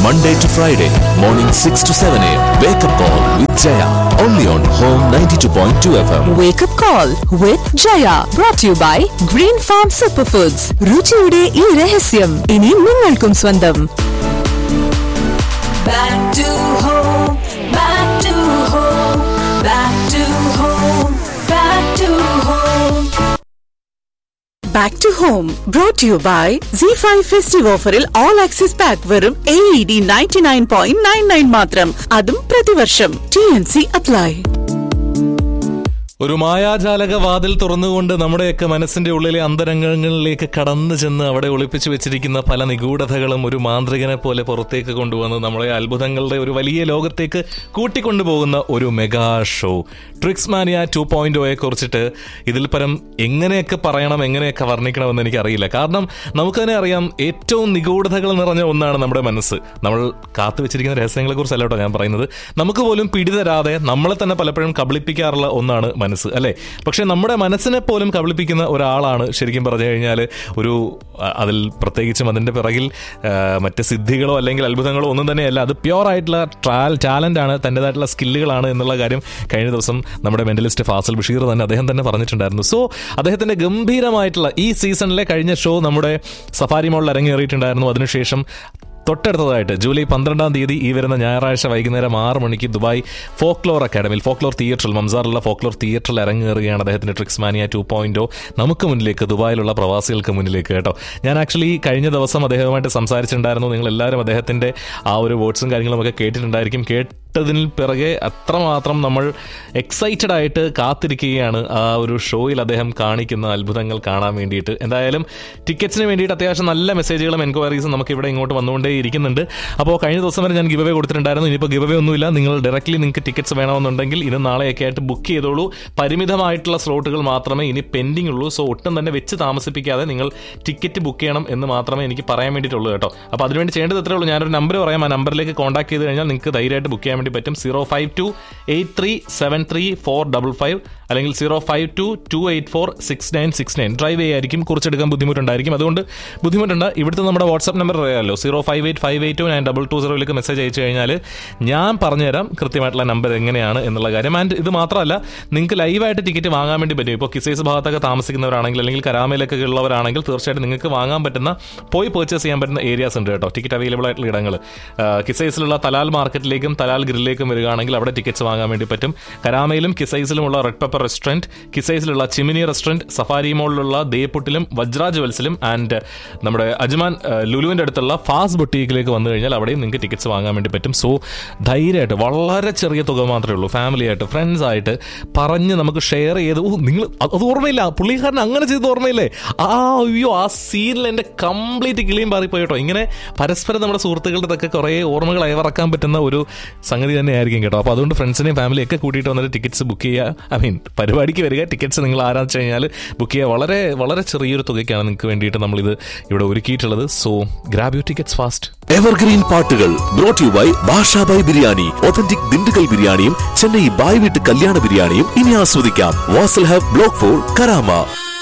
Monday to Friday, morning 6 to 7 a.m. Wake up call with Jaya. Only on Home 92.2 FM. Wake up call with Jaya brought to you by Green Farm Superfoods. രുചിയുടെ ഈ രഹസ്യം ഇനി നിങ്ങൾക്കും സ്വന്തം Back to home, back to home, back to home, back to home. Back to home brought you by C five festive ഓഫറിൽ all access pack വെറും A E D ninety nine point nine nine മാത്രം അതും പ്രതിവർഷം T N C apply ഒരു മായാജാലക വാതിൽ തുറന്നുകൊണ്ട് നമ്മുടെയൊക്കെ മനസ്സിന്റെ ഉള്ളിലെ അന്തരംഗങ്ങളിലേക്ക് കടന്നു ചെന്ന് അവിടെ ഒളിപ്പിച്ചു വെച്ചിരിക്കുന്ന പല നിഗൂഢതകളും ഒരു മാന്ത്രികനെ പോലെ പുറത്തേക്ക് കൊണ്ടുവന്ന് നമ്മളെ അത്ഭുതങ്ങളുടെ ഒരു വലിയ ലോകത്തേക്ക് കൂട്ടിക്കൊണ്ടുപോകുന്ന ഒരു mega show tricks mania two point ഒയെ കുറിച്ചിട്ട് ഇതിൽ പരം എങ്ങനെയൊക്കെ പറയണം എങ്ങനെയൊക്കെ വർണ്ണിക്കണമെന്ന് എനിക്കറിയില്ല കാരണം നമുക്ക് തന്നെ അറിയാം ഏറ്റവും നിഗൂഢതകൾ നിറഞ്ഞ ഒന്നാണ് നമ്മുടെ മനസ്സ് നമ്മൾ കാത്തു വെച്ചിരിക്കുന്ന രഹസ്യങ്ങളെ കുറിച്ചല്ല കേട്ടോ ഞാൻ പറയുന്നത് നമുക്ക് പോലും പിടിതരാതെ നമ്മളെ തന്നെ പലപ്പോഴും കബളിപ്പിക്കാറുള്ള ഒന്നാണ് മനസ്സ് അല്ലെ പക്ഷെ നമ്മുടെ മനസ്സിനെ പോലും കബളിപ്പിക്കുന്ന ഒരാളാണ് ശരിക്കും പറഞ്ഞു കഴിഞ്ഞാൽ ഒരു അ- അതിൽ പ്രത്യേകിച്ചും അതിന്റെ പിറകിൽ ആ, മറ്റ് സിദ്ധികളോ അല്ലെങ്കിൽ അത്ഭുതങ്ങളോ ഒന്നും തന്നെയല്ല അത് പ്യുവർ ആയിട്ടുള്ള ട്രാൽ ടാലന്റ് ആണ് തൻ്റെതായിട്ടുള്ള സ്കില്ലുകളാണ് എന്നുള്ള കാര്യം കഴിഞ്ഞ ദിവസം നമ്മുടെ മെന്റലിസ്റ്റ് ഫാസൽ ബഷീർ തന്നെ അദ്ദേഹം തന്നെ പറഞ്ഞിട്ടുണ്ടായിരുന്നു സോ അദ്ദേഹത്തിന്റെ ഗംഭീരമായിട്ടുള്ള ഈ സീസണിലെ കഴിഞ്ഞ ഷോ നമ്മുടെ സഫാരി മോളിൽ അരങ്ങേറിയിട്ടുണ്ടായിരുന്നു അതിനുശേഷം തൊട്ടടുത്തതായിട്ട് ജൂലൈ പന്ത്രണ്ടാം തീയതി ഈ വരുന്ന ഞായറാഴ്ച വൈകുന്നേരം ആറ് മണിക്ക് ദുബായ് ഫോക്ലോർ അക്കാഡമിയിൽ ഫോക്ലോർ തിയേറ്ററിൽ മംസാറിലുള്ള ഫോക്ലോർ തിയേറ്ററിൽ അരങ്ങേറുകയാണ് അദ്ദേഹത്തിന്റെ ട്രിക്സ് മാനിയ ടു പോയിന്റോ നമുക്ക് മുന്നിലേക്ക് ദുബായിലുള്ള പ്രവാസികൾക്ക് മുന്നിലേക്ക് കേട്ടോ ഞാൻ ആക്ച്വലി കഴിഞ്ഞ ദിവസം അദ്ദേഹവുമായിട്ട് സംസാരിച്ചിട്ടുണ്ടായിരുന്നു നിങ്ങൾ എല്ലാവരും അദ്ദേഹത്തിന്റെ ആ ഒരു വേർഡ്സും കാര്യങ്ങളും ഒക്കെ കേട്ടിട്ടുണ്ടായിരിക്കും കേട്ടതിന് പിറകെ അത്രമാത്രം നമ്മൾ എക്സൈറ്റഡ് ആയിട്ട് കാത്തിരിക്കുകയാണ് ആ ഒരു ഷോയിൽ അദ്ദേഹം കാണിക്കുന്ന അത്ഭുതങ്ങൾ കാണാൻ വേണ്ടിയിട്ട് എന്തായാലും ടിക്കറ്റ്സിന് വേണ്ടിയിട്ട് അത്യാവശ്യം നല്ല മെസ്സേജുകളും എൻക്വയറീസും നമുക്ക് ഇവിടെ ഇങ്ങോട്ട് വന്നുകൊണ്ടേ ഇരിക്കുന്നുണ്ട് അപ്പോൾ കഴിഞ്ഞ ദിവസം വരെ ഞാൻ ഗിവ് അവേ കൊടുത്തിട്ടുണ്ടായിരുന്നു ഇനിയിപ്പോൾ ഗിവ് അവേ ഒന്നുമില്ല നിങ്ങൾ ഡയറക്റ്റ്ലി നിങ്ങൾക്ക് ടിക്കറ്റ്സ് വേണമെന്നുണ്ടെങ്കിൽ ഇന്ന് നാളെയൊക്കെ ആയിട്ട് ബുക്ക് ചെയ്തോളൂ പരിമിതമായിട്ടുള്ള സ്ലോട്ടുകൾ മാത്രമേ ഇനി പെൻഡിങ് ഉള്ളൂ സോ ഒട്ടും തന്നെ വെച്ച് താമസിപ്പിക്കാതെ നിങ്ങൾ ടിക്കറ്റ് ബുക്ക് ചെയ്യണം എന്ന് മാത്രമേ എനിക്ക് പറയാൻ വേണ്ടിയിട്ടുള്ളൂ കേട്ടോ അപ്പോൾ അതിനുവേണ്ടി ചെയ്യേണ്ടത് ഇത്രേ ഉള്ളൂ ഞാനൊരു നമ്പർ പറയാം ആ നമ്പറിലേക്ക് കോൺടാക്ട് ചെയ്ത് കഴിഞ്ഞാൽ നിങ്ങൾക്ക് ധൈര്യമായിട്ട് ബുക്ക് ചെയ്യാൻ വേണ്ടി പറ്റും zero five two eight three seven three four double five അല്ലെങ്കിൽ zero five two two eight four six nine six nine drive ചെയ്യായിരിക്കും കുറിച്ചെടുക്കാൻ ബുദ്ധിമുട്ടുണ്ടായിരിക്കും അതുകൊണ്ട് ബുദ്ധിമുട്ടുണ്ട് ഇവിടുത്തെ നമ്മുടെ വാട്സ്ആപ്പ് നമ്പർ അറിയാമല്ലോ zero five eight five eight two nine double two സീറോയിലേക്ക് മെസ്സേജ് അയച്ചു കഴിഞ്ഞാൽ ഞാൻ പറഞ്ഞുതരാം കൃത്യമായിട്ടുള്ള നമ്പർ എങ്ങനെയാണ് എന്നുള്ള കാര്യം ആൻഡ് ഇത് മാത്രമല്ല നിങ്ങൾക്ക് ലൈവായിട്ട് ടിക്കറ്റ് വാങ്ങാൻ വേണ്ടി പറ്റും ഇപ്പോൾ കിസൈസ് ഭാഗത്തൊക്കെ താമസിക്കുന്നവരാണെങ്കിൽ അല്ലെങ്കിൽ കരാമയിലൊക്കെ ഉള്ളവരാണെങ്കിൽ തീർച്ചയായിട്ടും നിങ്ങൾക്ക് വാങ്ങാൻ പറ്റുന്ന പോയി പർച്ചേസ് ചെയ്യാൻ പറ്റുന്ന ഏരിയാസ് ഉണ്ട് കേട്ടോ ടിക്കറ്റ് അവൈലബിൾ ആയിട്ടുള്ള ഇടങ്ങൾ കിസൈസിലുള്ള തലാൽ മാർക്കറ്റിലേക്കും തലാൽ ഗ്രില്ലിലേക്കും വരികയാണെങ്കിൽ അവിടെ ടിക്കറ്റ്സ് വാങ്ങാൻ വേണ്ടി പറ്റും കരാമയിലും കിസൈസിലുമുള്ള റെഡ് പെപ്പർ റെസ്റ്റോറന്റ് കിസൈസിലുള്ള ചിമിനി റെസ്റ്റോറന്റ് സഫാരി മോളിലുള്ള ദേപ്പുട്ടിലും വജ്ര ജുവൽസിലും ആൻഡ് നമ്മുടെ അജ്മാൻ ആ, ലുലുവിന്റെ അടുത്തുള്ള ഫാസ്റ്റ് ബൊട്ടീക്കിലേക്ക് വന്നു കഴിഞ്ഞാൽ അവിടെയും നിങ്ങൾക്ക് ടിക്കറ്റ്സ് വാങ്ങാൻ വേണ്ടി പറ്റും സോ ധൈര്യമായിട്ട് വളരെ ചെറിയ തുക മാത്രമേ ഉള്ളൂ ഫാമിലി ആയിട്ട് ഫ്രണ്ട്സ് ആയിട്ട് പറഞ്ഞ് നമുക്ക് ഷെയർ ചെയ്ത് ഓ നിങ്ങൾ അത് അത് ഓർമ്മയില്ല പുള്ളിക്കാരൻ അങ്ങനെ ചെയ്ത് ഓർമ്മയില്ലേ ആ അയ്യോ ആ സീനിൽ എൻ്റെ കംപ്ലീറ്റ് കിളിയും പാറിപ്പോയി കേട്ടോ ഇങ്ങനെ പരസ്പരം നമ്മുടെ സുഹൃത്തുക്കളുടെ ഒക്കെ കുറേ ഓർമ്മകൾ അയവിറക്കാൻ പറ്റുന്ന ഒരു സംഗതി തന്നെയായിരിക്കും കേട്ടോ അപ്പോൾ അതുകൊണ്ട് ഫ്രണ്ട്സിനെയും ഫാമിലിയും ഒക്കെ കൂട്ടിയിട്ട് വന്നിട്ട് ടിക്കറ്റ്സ് ബുക്ക് ചെയ്യുക ഐ മീൻ പരിപാടിക്ക് വരിക ടിക്കറ്റ്സ് നിങ്ങൾ ആരാന്ന് വെച്ച് കഴിഞ്ഞാൽ ബുക്ക് ചെയ്യുക വളരെ വളരെ ചെറിയൊരു തുകയ്ക്കാണ് നിങ്ങൾക്ക് വേണ്ടിയിട്ട് നമ്മളിത് ഇവിടെ ഒരുക്കിയിട്ടുള്ളത് so grab you tickets fast evergreen പാട്ടുകൾ brought you by Bashabhai biryani authentic Dindigul ബിരിയാണിയും ചെന്നൈ ബായ് വീട്ട് കല്യാണ ബിരിയാണിയും ഇനി ആസ്വദിക്കാം Vasal hub block four Karama